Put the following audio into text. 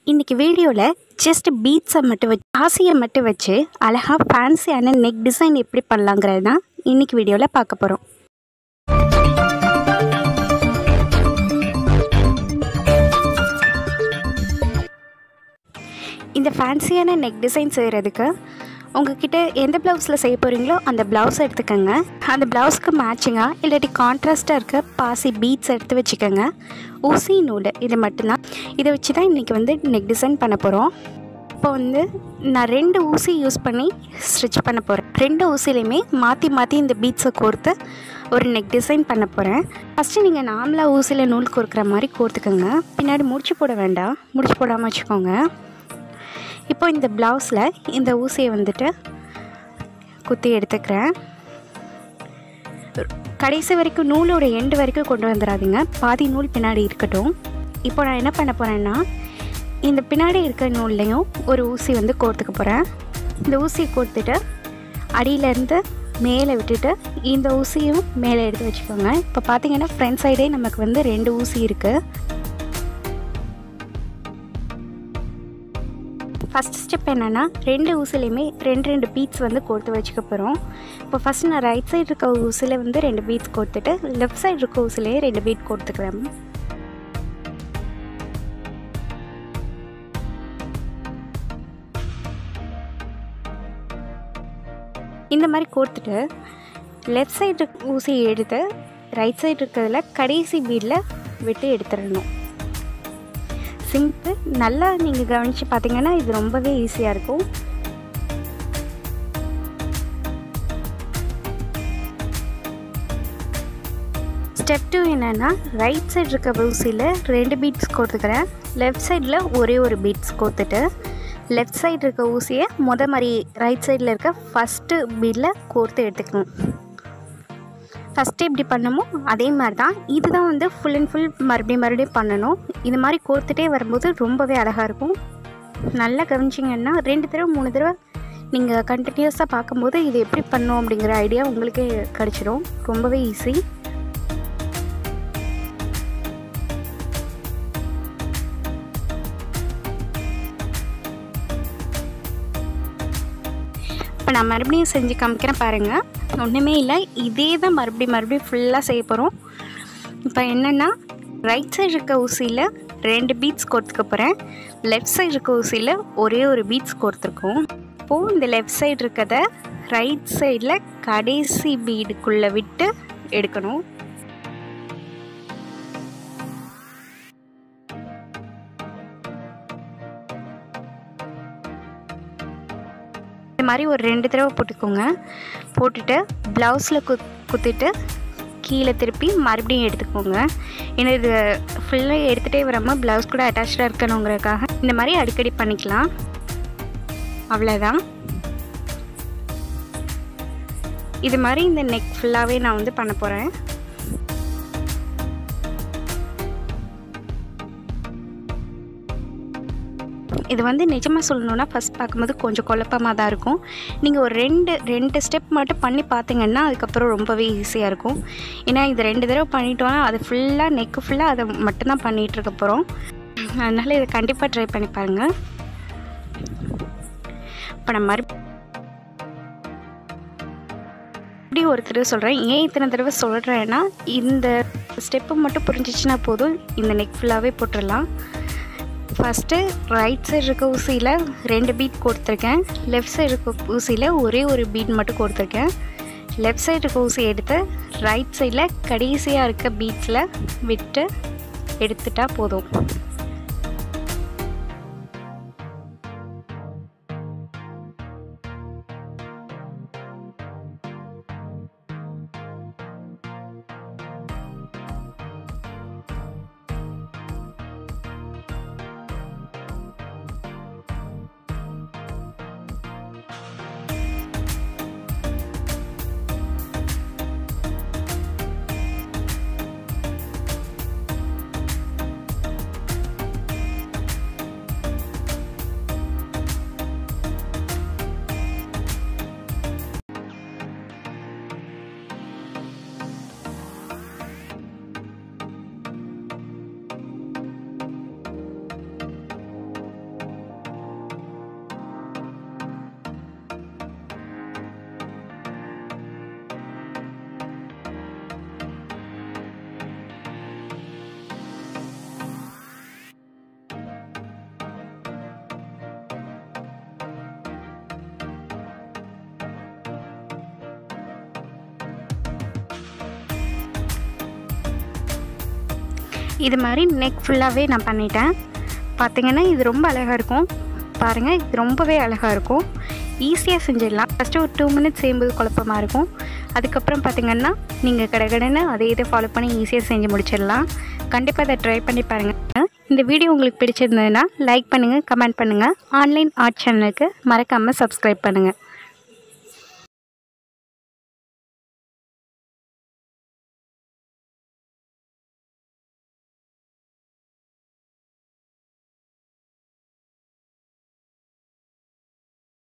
இன்றைக்கி வீடியோவில் ஜஸ்ட் பீட்ஸை மட்டும் வச்சு ஆசையை மட்டும் வச்சு அழகாக ஃபேன்சியான நெக் டிசைன் எப்படி பண்ணலாங்கிறது தான் இன்றைக்கி வீடியோவில் பார்க்க போகிறோம் இந்த ஃபேன்சியான நெக் டிசைன் செய்கிறதுக்கு உங்ககிட்ட எந்த ப்ளவுஸில் செய்ய போகிறீங்களோ அந்த ப்ளவுஸ் எடுத்துக்கோங்க அந்த ப்ளவுஸ்க்கு மேட்சிங்காக இல்லாட்டி கான்ட்ராஸ்ட்டாக இருக்க பாசி பீட்ஸ் எடுத்து வச்சுக்கோங்க ஊசி நூல் இது மட்டும்தான் இதை வச்சு தான் இன்றைக்கி வந்து நெக் டிசைன் பண்ண போகிறோம் இப்போ வந்து நான் ரெண்டு ஊசி யூஸ் பண்ணி ஸ்டிச் பண்ண போகிறேன் ரெண்டு ஊசிலையுமே மாற்றி மாற்றி இந்த பீட்ஸை கோர்த்து ஒரு நெக் டிசைன் பண்ண போகிறேன் ஃபஸ்ட்டு நீங்கள் நார்மலாக ஊசியில் நூல் கோர்க்குற மாதிரி கோர்த்துக்கோங்க பின்னாடி முடிச்சு போட வேண்டாம் முடிச்சு போடாமல் வச்சுக்கோங்க இப்போ இந்த ப்ளவுஸில் இந்த ஊசியை வந்துட்டு குத்தி எடுத்துக்கிறேன் கடைசி வரைக்கும் நூலோட எண்டு வரைக்கும் கொண்டு வந்துடாதீங்க பாதி நூல் பின்னாடி இருக்கட்டும் இப்போ நான் என்ன பண்ண போகிறேன்னா இந்த பின்னாடி இருக்க நூல்லையும் ஒரு ஊசி வந்து கோர்த்துக்க போகிறேன் இந்த ஊசியை கோர்த்துட்டு அடியிலேருந்து மேலே விட்டுட்டு இந்த ஊசியும் மேலே எடுத்து வச்சுக்கோங்க இப்போ பார்த்தீங்கன்னா ஃப்ரண்ட் சைடே நமக்கு வந்து ரெண்டு ஊசி இருக்குது ஃபஸ்ட் ஸ்டெப் என்னென்னா ரெண்டு ஊசிலையுமே ரெண்டு ரெண்டு பீட்ஸ் வந்து கோர்த்து வச்சுக்க போகிறோம் இப்போ ஃபஸ்ட் நான் ரைட் சைடு இருக்க ஊசியில் வந்து ரெண்டு பீட்ஸ் கோர்த்துட்டு லெஃப்ட் சைடு இருக்க ஊசிலேயே ரெண்டு பீட் கோர்த்துக்கிறேன் இந்த மாதிரி கோர்த்துட்டு லெஃப்ட் சைடு ஊசியை எடுத்து ரைட் சைடு இருக்கிறதுல கடைசி பீடில் விட்டு எடுத்துடணும் சிம்பிள் நல்லா நீங்கள் கவனித்து பார்த்தீங்கன்னா இது ரொம்பவே ஈஸியாக இருக்கும் ஸ்டெப் டூ என்னென்னா ரைட் சைடு இருக்க ஊசியில் ரெண்டு பீட்ஸ் கோர்த்துக்கிறேன் லெஃப்ட் சைடில் ஒரே ஒரு பீட்ஸ் கோர்த்துட்டு லெஃப்ட் சைடு இருக்க ஊசியை மொத மாதிரி ரைட் சைடில் இருக்க ஃபஸ்ட்டு பீடில் கோர்த்து எடுத்துக்கணும் ஃபஸ்ட்டு எப்படி பண்ணமோ அதே மாதிரி தான் இதுதான் வந்து ஃபுல் அண்ட் ஃபுல் மறுபடியும் மறுபடியும் பண்ணணும் இது மாதிரி கோர்த்துட்டே வரும்போது ரொம்பவே அழகாக இருக்கும் நல்லா கவனிச்சிங்கன்னா ரெண்டு தடவை மூணு தடவை நீங்கள் கண்டினியூஸாக பார்க்கும்போது இது எப்படி பண்ணோம் அப்படிங்கிற ஐடியா உங்களுக்கே கிடச்சிரும் ரொம்பவே ஈஸி இப்போ நான் மறுபடியும் செஞ்சு காமிக்கிறேன் பாருங்கள் ஒன்றுமே இல்லை இதே தான் மறுபடியும் மறுபடியும் ஃபுல்லாக செய்ய போகிறோம் இப்போ என்னென்னா ரைட் சைடு இருக்க ஊசியில் ரெண்டு பீட்ஸ் கோர்த்துக்க போகிறேன் லெஃப்ட் சைடு இருக்க ஊசியில் ஒரே ஒரு பீட்ஸ் கோர்த்துருக்கோம் இப்போது இந்த லெஃப்ட் சைடு இருக்கிறத ரைட் சைடில் கடைசி பீடுக்குள்ளே விட்டு எடுக்கணும் இந்த மாதிரி ஒரு ரெண்டு தடவை போட்டுக்கோங்க போட்டுட்டு ப்ளவுஸில் குத் குத்திட்டு கீழே திருப்பி மறுபடியும் எடுத்துக்கோங்க ஏன்னா இது ஃபுல்லாக எடுத்துகிட்டே வராமல் ப்ளவுஸ் கூட அட்டாச்சாக இருக்கணுங்கிறதுக்காக இந்த மாதிரி அடிக்கடி பண்ணிக்கலாம் அவ்வளோதான் இது மாதிரி இந்த நெக் ஃபுல்லாகவே நான் வந்து பண்ண போகிறேன் இது வந்து நிஜமாக சொல்லணுன்னா ஃபஸ்ட் பார்க்கும்போது கொஞ்சம் குழப்பமாக தான் இருக்கும் நீங்கள் ஒரு ரெண்டு ரெண்டு ஸ்டெப் மட்டும் பண்ணி பார்த்தீங்கன்னா அதுக்கப்புறம் ரொம்பவே ஈஸியாக இருக்கும் ஏன்னா இது ரெண்டு தடவை பண்ணிட்டோன்னா அது ஃபுல்லாக நெக்கு ஃபுல்லாக அதை மட்டும்தான் பண்ணிகிட்டு இருக்க போகிறோம் அதனால் இதை கண்டிப்பாக ட்ரை பண்ணி பாருங்கள் இப்போ நான் மறு இப்படி ஒரு தடவை சொல்கிறேன் ஏன் இத்தனை தடவை சொல்கிறேன்னா இந்த ஸ்டெப்பு மட்டும் புரிஞ்சிச்சுன்னா போதும் இந்த நெக் ஃபுல்லாகவே போட்டுடலாம் ஃபஸ்ட்டு ரைட் சைடு இருக்க ஊசியில் ரெண்டு பீட் கொடுத்துருக்கேன் லெஃப்ட் சைடு இருக்க ஊசியில் ஒரே ஒரு பீட் மட்டும் கொடுத்துருக்கேன் லெஃப்ட் சைடு இருக்க ஊசி எடுத்து ரைட் சைடில் கடைசியாக இருக்க பீட்ஸில் விட்டு எடுத்துட்டா போதும் இது மாதிரி நெக் ஃபுல்லாகவே நான் பண்ணிட்டேன் பார்த்தீங்கன்னா இது ரொம்ப அழகாக இருக்கும் பாருங்கள் இது ரொம்பவே அழகாக இருக்கும் ஈஸியாக செஞ்சிடலாம் ஃபஸ்ட்டு ஒரு டூ மினிட்ஸ் செய்யும்போது குழப்பமாக இருக்கும் அதுக்கப்புறம் பார்த்திங்கன்னா நீங்கள் கடகடன்னு அதே இதை ஃபாலோ பண்ணி ஈஸியாக செஞ்சு முடிச்சிடலாம் கண்டிப்பாக அதை ட்ரை பண்ணி பாருங்கள் இந்த வீடியோ உங்களுக்கு பிடிச்சிருந்ததுன்னா லைக் பண்ணுங்கள் கமெண்ட் பண்ணுங்கள் ஆன்லைன் ஆர்ட் சேனலுக்கு மறக்காமல் சப்ஸ்கிரைப் பண்ணுங்கள்